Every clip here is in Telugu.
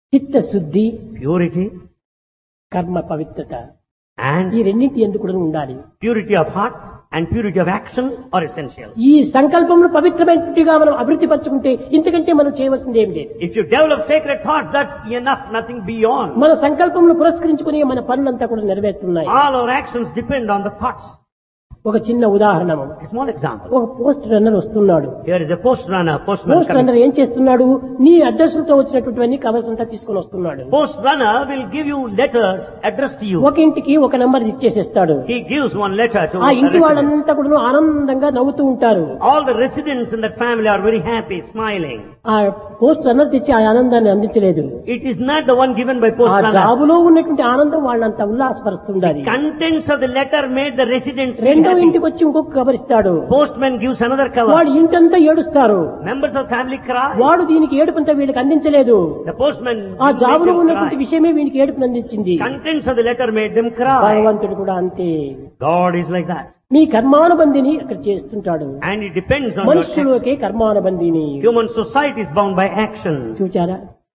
చిత్తశుద్ధి purity, కర్మ పవిత్రత and ఈ రెండింటి ఎందుకు కూడా ఉండాలి purity of heart and purity of action are essential. ఈ సంకల్పములు పవిత్రమైనట్టుగా మనం అభివృద్ధి పరచుకుంటే ఇంతకంటే మనం చేయవలసింది ఏమి లేదు If you develop sacred thoughts, that's enough, nothing beyond. మన సంకల్పములు పురస్కరించుకుని మన పనులంతా కూడా నెరవేరుతున్నాయి All our actions depend on the thoughts. ఒక చిన్న ఉదాహరణ A small example. ఒక పోస్ట్ రన్నర్ వస్తున్నాడు Here is a post runner, postman post coming. Runner ఏం చేస్తున్నాడు నీ అడ్రస్లతో వచ్చినటువంటి కవర్స్ అంతా తీసుకొని వస్తున్నాడు Post runner will give you letters addressed to you. ఒక ఇంటికి ఒక నంబర్ ఇచ్చేసేస్తాడు He gives one letter to ఆ a ఇంటి resident. వాళ్ళంతా కూడా ఆనందంగా నవ్వుతూ ఉంటారు All the residents in that family are very happy, smiling. ఆ పోస్ట్ రన్నర్ తెచ్చి ఆ ఆనందాన్ని అందించలేదు It is not the one given by ఆ post runner. జాబులో ఉన్నటువంటి ఆనందం వాళ్ళంతా ఉల్లాసపరుస్తుండాలి Contents of the letter made the residents very రెండో happy. ఇంటికి వచ్చి ఇంకొక కవర్ ఇస్తాడు Postman gives another cover. వాడు ఇంటంతా ఏడుస్తారు Members of family cry. వాడు దీనికి ఏడుపంతా వీళ్ళకి అందించలేదు The postman ఆ made జాబులో them ఉన్నటువంటి cry. విషయమే వీనికి ఏడుపుని అందించింది Contents of the letter made them cry. భగవంతుడు కూడా అంతే God is like that. మీ కర్మానుబంధిని అక్కడ చేస్తుంటాడు And it depends on your action. మనుషులకే కర్మానుబంధిని Human society is bound by action. చూచారా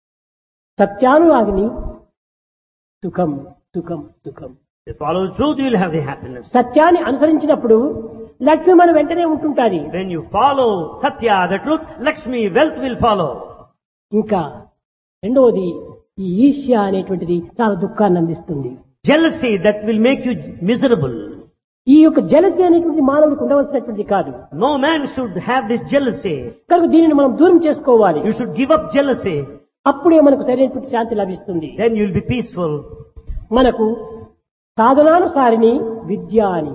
సత్యానురాగిని సుఖం సుఖం సుఖం If you follow the truth, you will have the happiness. సత్యాన్ని అనుసరించినప్పుడు లక్ష్మి మన వెంటనే ఉంటుంటాది When you follow Satya, the truth, Lakshmi, wealth will follow. ఇంకా రెండవది ఈ ఈర్ష్య అనేటువంటిది చాలా దుఃఖాన్ని అందిస్తుంది Jealousy that will make you miserable. ఈ యొక్క జలసి అనేటువంటి మానవుడికి ఉండవలసినటువంటిది కాదు No man should have this jealousy. కనుక దీనిని మనం దూరం చేసుకోవాలి You should give up jealousy. అప్పుడే మనకు సరైనటువంటి శాంతి లభిస్తుంది Then you will be peaceful. మనకు సాధనానుసారిని విద్య అని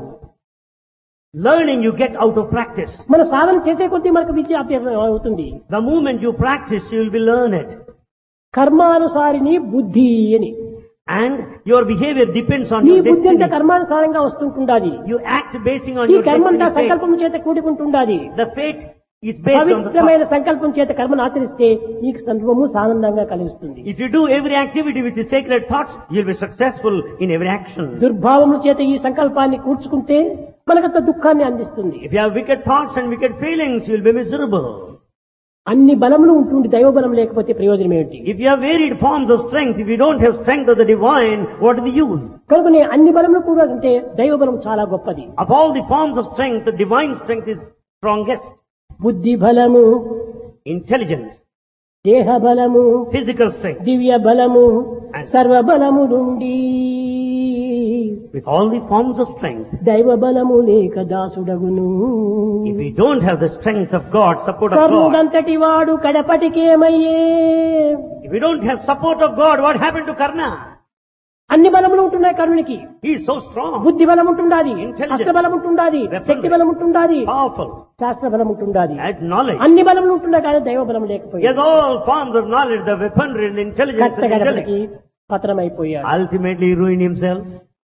Learning you get out of practice. మన సాధన చేసే కొద్దీ మనకు విద్య అభ్యాసం అవుతుంది The moment you practice, you will be learned. కర్మానుసారిని బుద్ధి అని And your behavior depends on నీ your బుద్ధి అంతా destiny. కర్మానుసారంగా వస్తుంటుండాలి You act basing on ఈ your కర్మంతా destiny fate. సంకల్పం చేత కూడుకుంటుండాలి The fate is based on the పవిత్రమైన thought. సంకల్పం చేత కర్మను ఆచరిస్తే నీకు సర్వము ఆనందంగా కలిగిస్తుంది If you do every activity with the sacred thoughts, you'll be successful in every action. దుర్భావముల చేత ఈ సంకల్పాన్ని కూర్చుకుంటే మనకంత దుఃఖాన్ని అందిస్తుంది If you have wicked thoughts and wicked feelings, you'll be miserable. అన్ని బలములు ఉంటుంది దైవ బలం లేకపోతే ప్రయోజనం ఏమిటి If you have varied forms of strength, if you don't have strength of the divine, what is the use? కనుకనే అన్ని బలములు కూడా ఉంటే దైవ బలం చాలా గొప్పది Of all the forms of strength, the divine strength is strongest. బుద్ధి బలము Intelligence, దేహ బలము physical strength, దివ్య బలము సర్వ బలము నుండి with all the forms of strength. దైవ బలము లేక దాసుడగును If we don't have the strength of God, support of God, కర్ణుడంతటి వాడు కడపటికేమయ్యే if we don't have support of God, what happened to Karna? అన్ని బలములు ఉంటున్నాయి కర్ణునికి He is so strong, బుద్ధి బలం ఉంటుండాది Intelligent. హస్త బలం ఉంటుండాది Weaponry. శక్తి బలం ఉంటుండాది powerful, శాస్త్ర బలం ఉంటుండాది has knowledge. అన్ని బలములు ఉంటున్నాయి కానీ దైవ బలం He లేకపోయింది has all forms of knowledge, the weaponry, the intelligence, కట్ట and గడపటికి intellect. పతనమైపోయాడు Ultimately he ruined himself.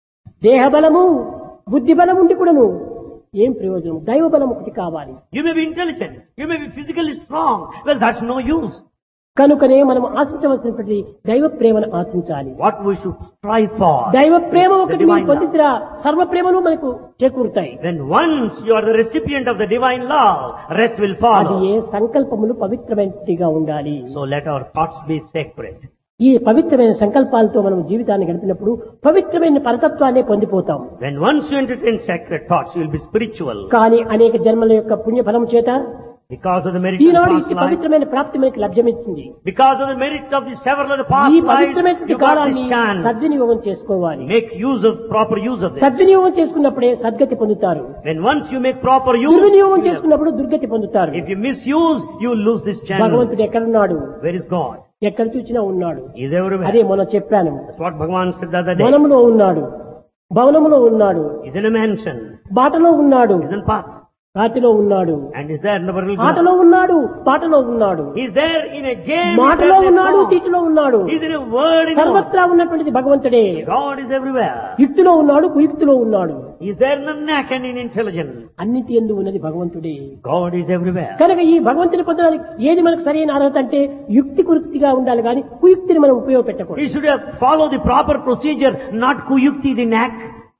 దేహ బలము బుద్ధి బలం ఉండి కూడాను ఏం ప్రయోజనం దైవ బలం ఒకటి కావాలి You may be intelligent, you may be physically strong. Well, that's no use. కనుకనే మనం ఆశించవలసినటువంటి దైవ ప్రేమను ఆశించాలి What we should strive for. దైవ ప్రేమ the ఒకటి divine మీరు love. పొందితరా సర్వ ప్రేమలు మనకు చేకూరుతాయి Then once you are the recipient of the divine love, rest will అది follow. ఏ సంకల్పములు పవిత్రమైనదిగా ఉండాలి So let our thoughts be sacred. ఈ పవిత్రమైన సంకల్పాలతో మనం జీవితాన్ని గడిపినప్పుడు పవిత్రమైన పరతత్వాన్ని పొందిపోతాం When once you entertain sacred thoughts, you will be spiritual. కానీ అనేక జన్మల యొక్క పుణ్యఫలం చేత Because of the merit of Eenadu past ఇట్టి life. పవిత్రమైన ప్రాప్తి మనకి లభ్యమిచ్చింది Because of the merit of the several of the past ఈ lives, పవిత్రమైనటువంటి you got కాలాన్ని this chance. సద్వినియోగం చేసుకోవాలి Make use of, proper use of this. సద్వినియోగం చేసుకున్నప్పుడే సద్గతి పొందుతారు When once you make proper use, దుర్వినియోగం you have- చేసుకున్నప్పుడు దుర్గతి పొందుతారు if you misuse, you will lose this chance. భగవంతుడు ఎక్కడున్నాడు Where is God? ఎక్కడ చూసినా ఉన్నాడు He is everywhere. అదే మొన్న చెప్పాను That's what Bhagavan said the other day. వనములో ఉన్నాడు భవనములో ఉన్నాడు He's in a mansion. బాటలో ఉన్నాడు He's in path. రాతిలో ఉన్నాడు And is there in the burial ఆటలో ground. ఉన్నాడు పాటలో ఉన్నాడు He's there in a game. మాటలో he's there in a ఉన్నాడు song. తీటిలో ఉన్నాడు He's in a word in a word. సర్వత్రా ఉన్నటువంటిది భగవంతుడే God is everywhere. యుక్తిలో ఉన్నాడు కుయుక్తిలో ఉన్నాడు He's there in the knack and in intelligence. అన్నిటి ఎందు ఉన్నది భగవంతుడే God is everywhere. కనుక ఈ భగవంతుని పొందడానికి ఏది మనకు సరైన అర్హత అంటే యుక్తి కుయుక్తిగా ఉండాలి కానీ కుయుక్తిని మనం ఉపయోగపెట్టకూడదు He should have followed the proper procedure, not kuyukti, the knack.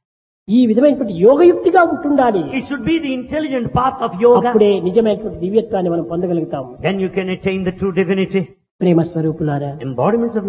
ఈ విధమైనటువంటి యోగయుక్తిగా ఉంటుండాలి It should be the intelligent path of yoga. అప్పుడే నిజమైనటువంటి దివ్యత్వాన్ని మనం పొందగలుగుతాం Then you can attain the true divinity. ప్రేమ స్వరూపులారా Embodiments of